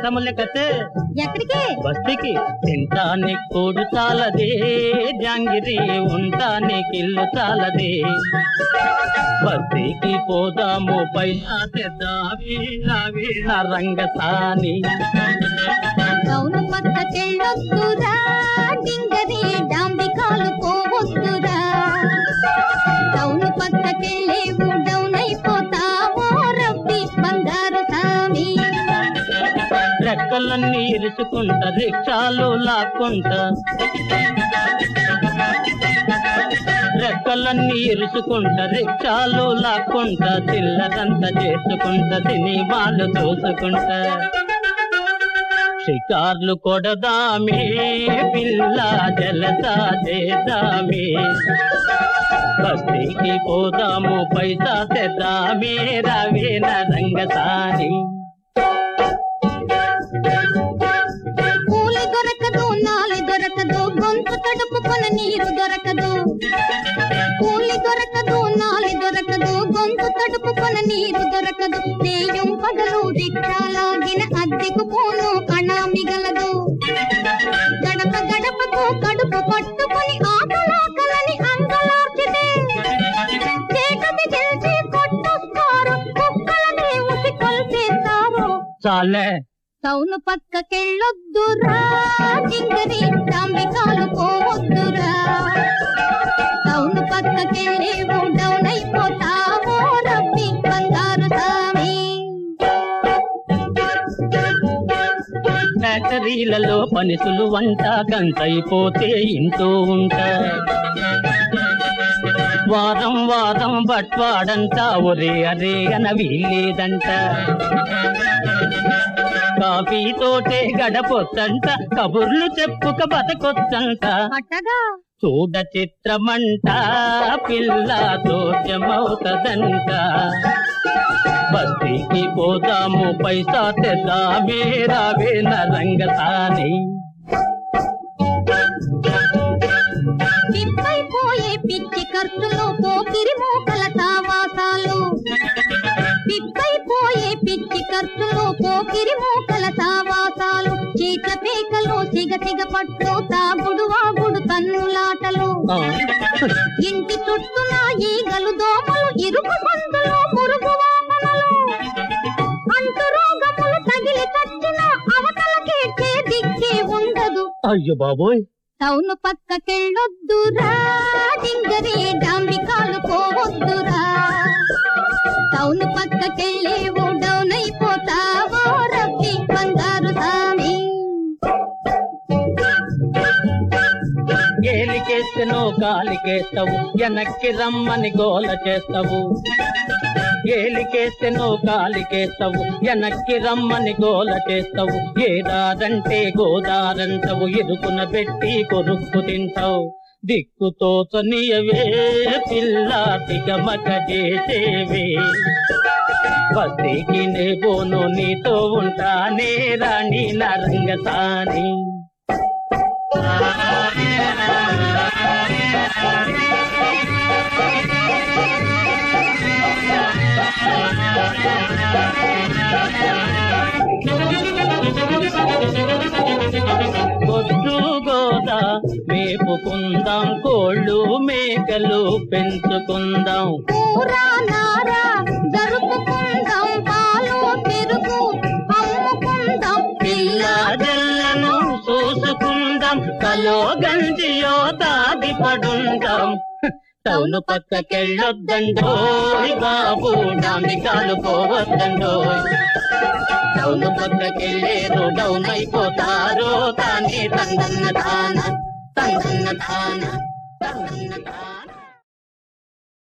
కథములకతే ఎక్కడికి బస్తికి తింటానికి కూడు చాలదే జాంగిరి ఉంటానికి ఇల్లు చాలదే బస్తికి పోదాము పైసా తెద్దావి రావి నా రంగసాని టౌను పక్కకెళ్ళొద్దురా డింగరి డాంబికాలు పోవద్దురా టౌను పక్కకెళ్ళేవు డౌన్ అయిపోతావో రబ్బి బంగారు సామి రెక్కలన్నీ ఇరుచుకుంటా రిక్షాలు లాక్కుంటా రెక్కలన్నీ ఇరుచుకుంటా రిక్షాలు లాక్కుంటా చిల్లరంతా చేసుకుంటా సినిమాలు చూసుకుంటా షికార్లు కొడదామే పిల్ల జలసా చేద్దామే బస్తీకి పోదాము పైసా తెద్దామే రవేన రంగసాని కూలి దొరకదు నాలి దొరకదు గొంతు కడుపుకొన నీరు దొరకదు కూలి దొరకదు నాలి దొరకదు గొంతు తడుపుకొన నీరు దొరకదు నేయం పగలు దిక్షాలాగిన అద్దెకు పోను కణ మిగలదు గడప గడపకు కడుపు పట్టుకొని ఆకలాకలని అంగలార్చితే చీకటి గెలిచి కొట్టొస్తారు కుక్కలని ఉసి కొల్చేస్తారు చాలే టౌను పక్కకెళ్ళొద్దురా జింగరి తాంబికాలు పోవద్దురా టౌను పక్కకెళ్ళేవు డౌన్ అయిపోతావో రబ్బి బంగారు సామి ఫ్యాక్టరీలలో పనిసులు వంట గంటైపోతే ఇంటూ ఉంటా వారం వారం బట్వాడంట ఒరే అరే అన వీలేదంట కాఫీ తోటే గడపొచ్చంట కబుర్లు చెప్పుక బతకొచ్చంట అట్టగా చూడ చిత్రమంట పిల్ల దోషమవుతదంట బస్తీకి పోదాము పైసా తెద్దామే రావే రంగసాని పిప్పైపోయే పిచ్చి ఖర్చులు పోకిరి మూకల సావాసాలు పిప్పైపోయే పిచ్చి ఖర్చులు పోకిరి మూకల సావాసాలు చీట్ల పేకలు సిగ సిగ పట్టు తాగుడు వాగుడు తన్నులాటలు ఆ, ఇంటి చుట్టూన ఈగలు దోమలు ఇరుకు సందులు మురుగు వామనలు అంటు రోగములు తగిలి చచ్చిన అవతలకే దిక్కే ఉండదు అయ్యో బాబోయ్ టౌను పక్కకెళ్ళొద్దురా డింగరి డాంబికాలు పోవద్దురా టౌను పక్కకెళ్ళేవు డౌన్ అయిపోతావో రబ్బి బంగారు సామి ఏలికేస్తేనో కాలికేస్తావు వెనక్కి రమ్మని గోల చేస్తావు ఏలికేస్తేనో కాలికేస్తావు వెనక్కి రమ్మని గోల చేస్తావు ఏదారంటే గోదారంటవు ఇరుకున పెట్టి కొరుక్కు తింటావు దిక్కు తోచనియవే పిల్ల తిగమక చేసేవే బస్తీకి నే బోను నీతో ఉంటానే రాణి నరంగసాని పొద్దు గోదా మేపుకుందాం కోళ్ళు మేకలు పెంచుకుందాం కూరా నారా జరుపుకుందాం పాలు పెరుగు అమ్ముకుందాం పిల్ల జల్లను చూసుకుందాం కలో గంజియో దాది పడుందాం టౌను పక్కకెళ్ళొద్దండోయ్ బాబు డామికాలు పోవద్దండోయ్ టౌను పక్కకెళ్ళేరు డౌన్ అయిపోతారో తానే తందన్న తాన తందన్న తాన తందన్న తాన